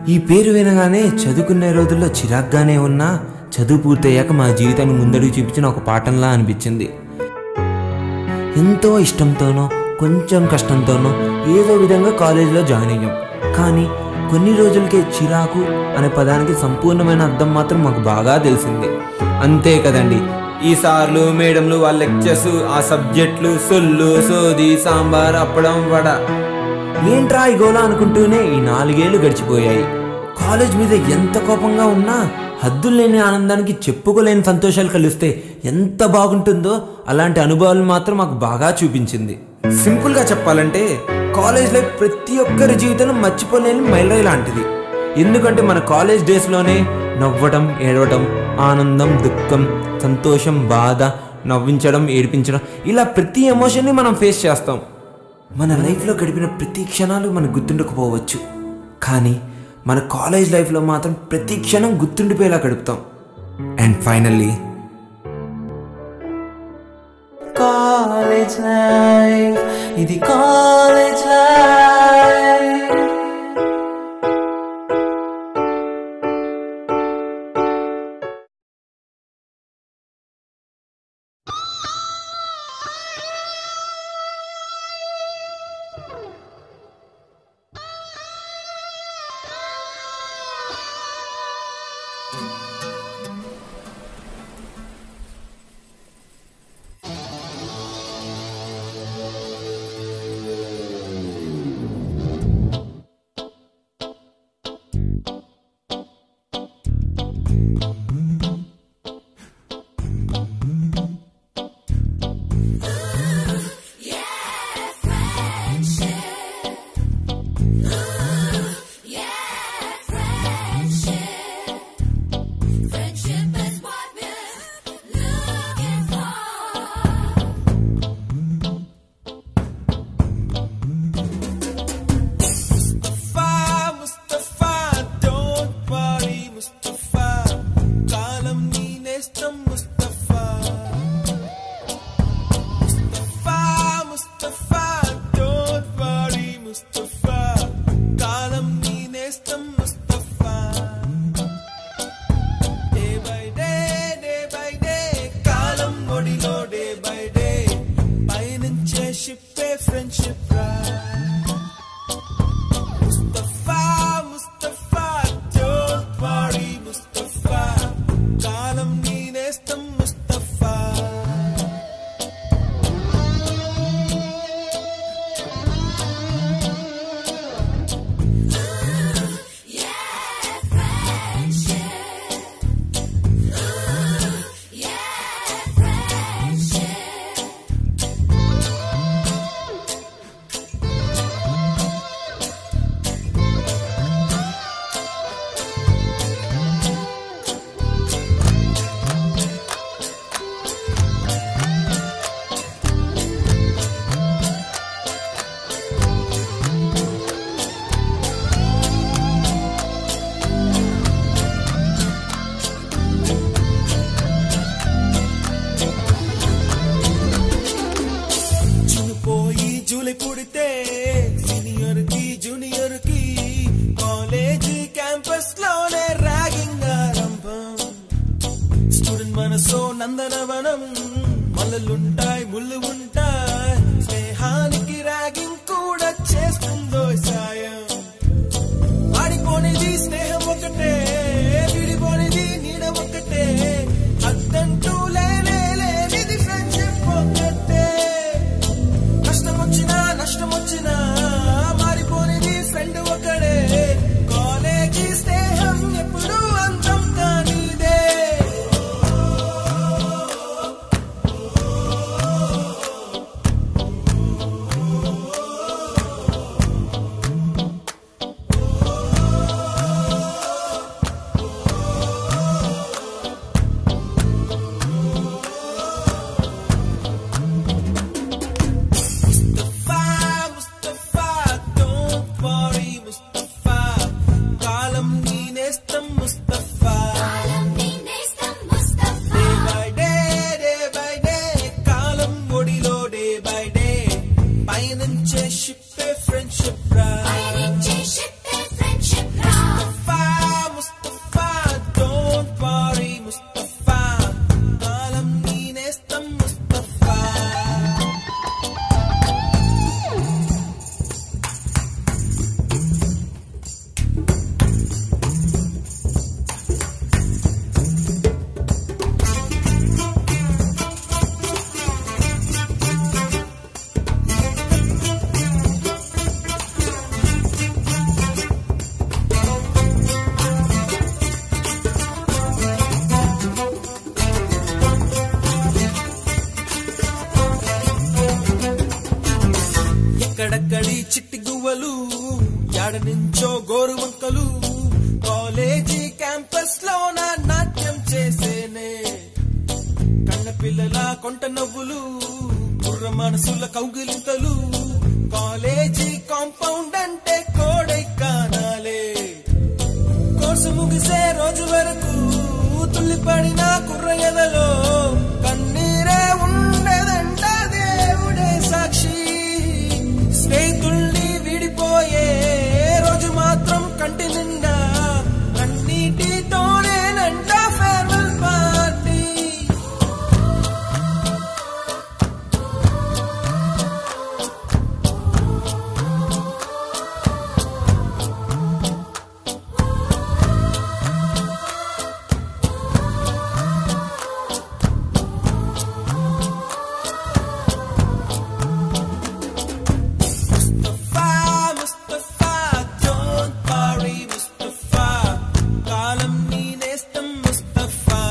ఈ పేరు వినగానే చదువుకునే రోజుల్లో చిరాగ్గానే ఉన్నా చదువు పూర్తయ్యాక మా జీవితాన్ని ముందడుగు చూపించిన ఒక పాఠంలా అనిపించింది ఎంతో ఇష్టంతోనో కొంచెం కష్టంతోనో ఏదో విధంగా కాలేజీలో జాయిన్ అయ్యాం కానీ కొన్ని రోజులకే చిరాకు అనే పదానికి సంపూర్ణమైన అర్థం మాత్రం మాకు బాగా తెలిసింది అంతే కదండి ఈ సార్లు మేడంలు వాళ్ళ లెక్చర్స్ ఆ సబ్జెక్టులు సొల్లు సోది సాంబార్ అప్పడం వడ ఏంట్రా ఈ గోలా అనుకుంటూనే ఈ నాలుగేళ్లు గడిచిపోయాయి కాలేజ్ మీద ఎంత కోపంగా ఉన్నా హద్దులు లేని ఆనందానికి చెప్పుకోలేని సంతోషాలు కలిస్తే ఎంత బాగుంటుందో అలాంటి అనుభవాలు మాత్రం మాకు బాగా చూపించింది సింపుల్గా చెప్పాలంటే కాలేజ్ లైఫ్ ప్రతి ఒక్కరి జీవితంలో మర్చిపోలేని మైలురాయి లాంటిది ఎందుకంటే మన కాలేజ్ డేస్లోనే నవ్వడం ఏడవడం ఆనందం దుఃఖం సంతోషం బాధ నవ్వించడం ఏడిపించడం ఇలా ప్రతి ఎమోషన్ని మనం ఫేస్ చేస్తాం మన లైఫ్లో గడిపిన ప్రతి క్షణాలు మనకు గుర్తుండకపోవచ్చు కానీ మన కాలేజ్ లైఫ్లో మాత్రం ప్రతి క్షణం గుర్తుండిపోయేలా గడుపుతాం అండ్ ఫైనల్లీ కాలేజ్ లైఫ్ ఇది college life Friendship is what we're looking for. Mustafa Mustafa don't worry Mustafa కాలం నీ నేస్తం ముస్తఫా ముస్తఫా ముస్తఫా డోంట్ వరీ ముస్తఫా కాలం నీ నేస్తం Mustafa day by day day by day కాలం ఒడిలో డే బై డే పయనించే షిప్పే ఫ్రెండ్షిప్ రా ముస్తఫా ముస్తఫా డోంట్ వరీ ముస్తఫా కాలం నీ నేస్తం ముస్తఫా పోయి జూలై పుడితే సీనియర్ కి జూనియర్ కి కాలేజ్ క్యాంపస్ లోనే ర్యాగింగ్ ఆరంభం స్టూడెంట్ మనసో నందనవనం మల్లలుంటాయి ముళ్ళు ఉంటాయి స్నేహానికి ర్యాగింగ్ కూడా చేస్తుందో సాయం వాడిపోనిది స్నేహం ఒకటే విడిపోనిది నీడ ఒకటే అద్దంటూ లేనే లేనిది ఫ్రెండ్షిప్ ఒకటే కష్టం వచ్చినా నష్టం వచ్చినా మారిపోనిది ఫ్రెండ్ ఒకడే కాలేజీ స్నేహం ఎప్పుడు అంతం కానిదే మనసులోన నాట్యం చేసేనే కన్న పిల్లల కొంట నవ్వులు కుర్ర మనసుల కౌగిలింతలు కాలేజీ కాంపౌండ్ అంటే కోడై కానాలే కోర్సు ముగిసే రోజు వరకు తుల్లిపడిన కుర్ర ఎదలో కన్నీరే ఉండదంట దేవుడే సాక్షి స్నేహితుల్ని విడిపోయే రోజు మాత్రం కంటి నిండా కన్నీటితోనేనంట farewell party Mustafa Mustafa don't worry Mustafa కాలం నీ నేస్తం Mustafa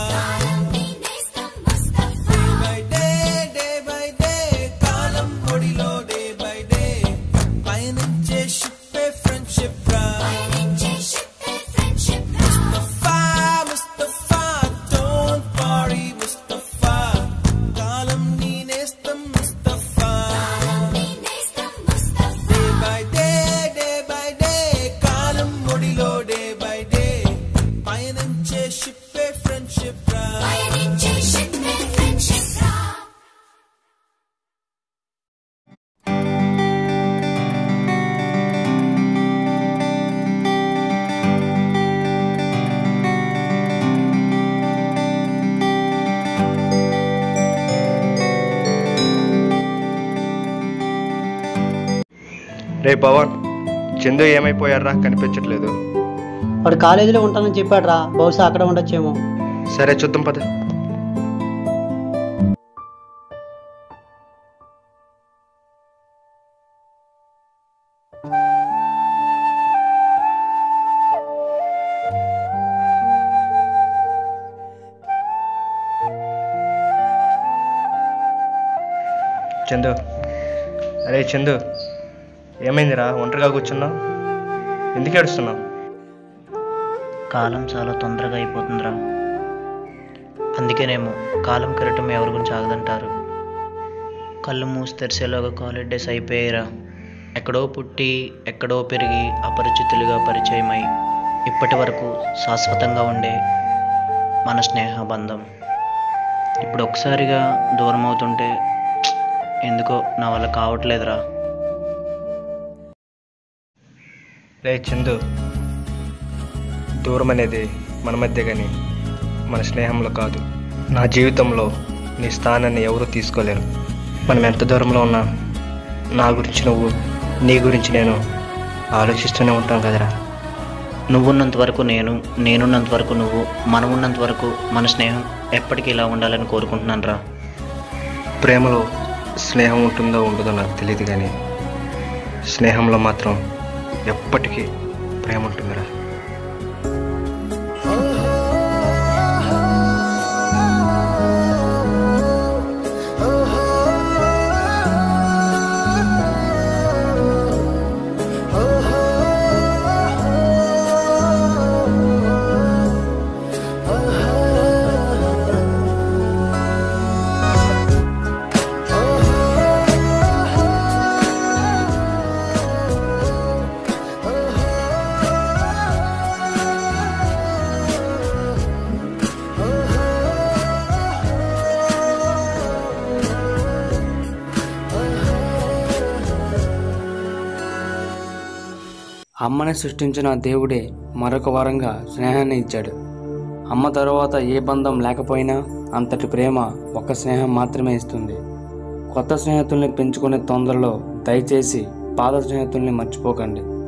day by day day by day కాలం ఒడిలో డే బై డే పయనించే షిప్పే ఫ్రెండ్షిప్ రా ముస్తఫా ముస్తఫా don't worry ముస్తఫా కాలం నీ నేస్తం Mustafa day by day day by day కాలం ఒడిలో డే బై డే పయనించే షిప్పే ఫ్రెండ్షిప్ రా రే పవన్ చందు ఏమైపోయారా కనిపించట్లేదు వాడు కాలేజీలో ఉంటానని చెప్పాడు రా బహుశా అక్కడ ఉండొచ్చేమో సరే చూద్దాం పద చందు అరే చందు ఏమైందిరా ఒంటరిగా కూర్చున్నావు ఎందుకు ఏడుస్తున్నావు కాలం చాలా తొందరగా అయిపోతుందిరా అందుకేనేమో కాలం కిరటం ఎవరి గురించి ఆగదంటారు కళ్ళు మూసి తెరిసేలాగా కాలేజ్ డేస్ అయిపోయాయిరా ఎక్కడో పుట్టి ఎక్కడో పెరిగి అపరిచితులుగా పరిచయమై ఇప్పటి వరకు శాశ్వతంగా ఉండే మన స్నేహ బంధం ఇప్పుడు ఒకసారిగా దూరం అవుతుంటే ప్చ్! ఎందుకో నా వల్ల కావట్లేదురా రే చందు దూరం అనేది మన మధ్య కానీ మన స్నేహంలో కాదు నా జీవితంలో నీ స్థానాన్ని ఎవరూ తీసుకోలేరు మనం ఎంత దూరంలో ఉన్నా నా గురించి నువ్వు నీ గురించి నేను ఆలోచిస్తూనే ఉంటాం కదరా నువ్వున్నంత వరకు నేను నేనున్నంత వరకు నువ్వు మనం ఉన్నంత వరకు మన స్నేహం ఎప్పటికీ ఇలా ఉండాలని కోరుకుంటున్నాను రా ప్రేమలో స్నేహం ఉంటుందో ఉండదో నాకు తెలియదు కానీ స్నేహంలో మాత్రం ఎప్పటికీ ప్రేమ ఉంటుందిరా అమ్మని సృష్టించిన దేవుడే మరొక వరంగా స్నేహాన్ని ఇచ్చాడు అమ్మ తరువాత ఏ బంధం లేకపోయినా అంతటి ప్రేమ ఒక్క స్నేహం మాత్రమే ఇస్తుంది కొత్త స్నేహితుల్ని పెంచుకునే తొందరలో దయచేసి పాత స్నేహితుల్ని మర్చిపోకండి